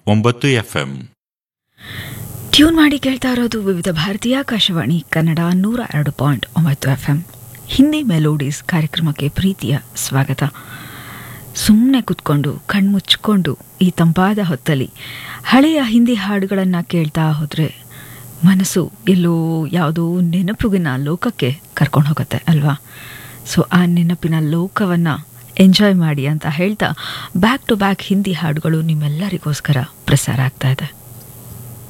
ಒಂಬತ್ತು FM tune ಮಾಡಿ ಕೇಳ್ತಾ ಇರೋದು ವಿವಿಧ ಭಾರತೀಯ ಆಕಾಶವಾಣಿ ಕನ್ನಡ ನೂರ ಎರಡು ಪಾಯಿಂಟ್ ಒಂಬತ್ತು ಎಫ್ ಎಂ ಹಿಂದಿ ಮೆಲೋಡೀಸ್ ಕಾರ್ಯಕ್ರಮಕ್ಕೆ ಪ್ರೀತಿಯ ಸ್ವಾಗತ ಸುಮ್ಮನೆ ಕುತ್ಕೊಂಡು ಕಣ್ಮುಚ್ಕೊಂಡು ಈ ತಂಪಾದ ಹೊತ್ತಲ್ಲಿ ಹಳೆಯ ಹಿಂದಿ ಹಾಡುಗಳನ್ನು ಕೇಳ್ತಾ ಹೋದರೆ ಮನಸ್ಸು ಎಲ್ಲೋ ಯಾವುದೋ ನೆನಪುಗಿನ ಲೋಕಕ್ಕೆ ಕರ್ಕೊಂಡು ಹೋಗುತ್ತೆ ಅಲ್ವಾ ಸೊ ಆ ನೆನಪಿನ ಲೋಕವನ್ನು ಎಂಜಾಯ್ ಮಾಡಿ ಅಂತ ಹೇಳ್ತಾ ಬ್ಯಾಕ್ ಟು ಬ್ಯಾಕ್ ಹಿಂದಿ ಹಾಡುಗಳು ನಿಮ್ಮೆಲ್ಲರಿಗೋಸ್ಕರ ಪ್ರಸಾರ ಆಗ್ತಾ ಇದೆ